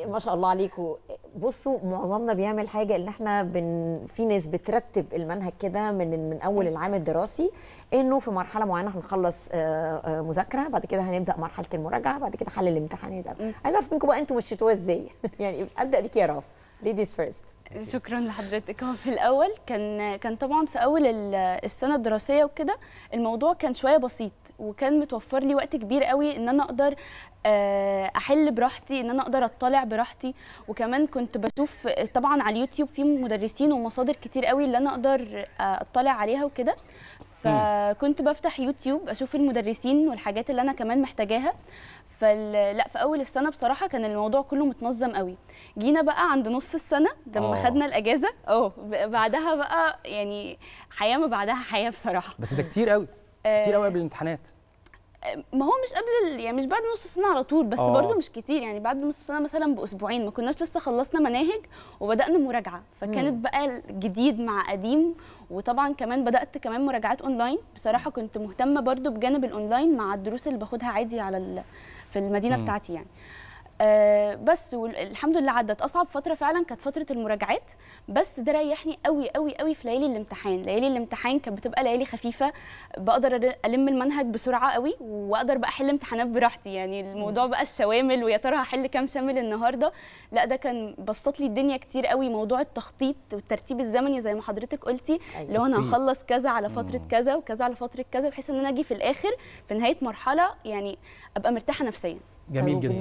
ما شاء الله عليكم بصوا معظمنا بيعمل حاجه ان احنا بن... في ناس بترتب المنهج كده من من اول العام الدراسي انه في مرحله معينه هنخلص آه، آه، مذاكره بعد كده هنبدا مرحله المراجعه بعد كده حل الامتحانات عايزه اعرف منكم بقى انتوا مشيتوها ازاي يعني ابدا بيك يا راف ليديز فيرست شكرا لحضرتك هو في الاول كان كان طبعا في اول ال- السنه الدراسيه وكده الموضوع كان شويه بسيط وكان متوفر لي وقت كبير قوي ان انا اقدر آه، احل براحتي ان انا اقدر اطلع براحتي وكمان كنت بشوف طبعا على اليوتيوب في مدرسين ومصادر كتير قوي اللي انا اقدر آه، اطلع عليها وكده فكنت بفتح يوتيوب اشوف المدرسين والحاجات اللي انا كمان محتاجاها فال... لا في اول السنه بصراحه كان الموضوع كله متنظم قوي جينا بقى عند نص السنه لما آه. خدنا الاجازه اه ب- بعدها بقى يعني حياه ما بعدها حياه بصراحه بس ده كتير قوي كتير قوي قبل الامتحانات ما هو مش قبل ال- يعني مش بعد نص السنه على طول بس آه. برضو مش كتير يعني بعد نص السنه مثلا باسبوعين ما كناش لسه خلصنا مناهج وبدانا مراجعه فكانت بقى جديد مع قديم وطبعا كمان بدات كمان مراجعات اونلاين بصراحه كنت مهتمه برضو بجانب الاونلاين مع الدروس اللي باخدها عادي على ال- في المدينه مم. بتاعتي يعني آه بس والحمد لله عدت اصعب فتره فعلا كانت فتره المراجعات بس ده ريحني قوي قوي قوي في ليالي الامتحان ليالي الامتحان كانت بتبقى ليالي خفيفه بقدر أر- الم المنهج بسرعه قوي واقدر بقى احل امتحانات براحتي يعني الموضوع بقى الشوامل ويا ترى هحل كام شامل النهارده لا ده كان بسط لي الدنيا كتير قوي موضوع التخطيط والترتيب الزمني زي ما حضرتك قلتي أيوة. اللي هو انا تخطيط. هخلص كذا على فتره مم. كذا وكذا على فتره كذا بحيث ان انا اجي في الاخر في نهايه مرحله يعني ابقى مرتاحه نفسيا جميل طيب جدا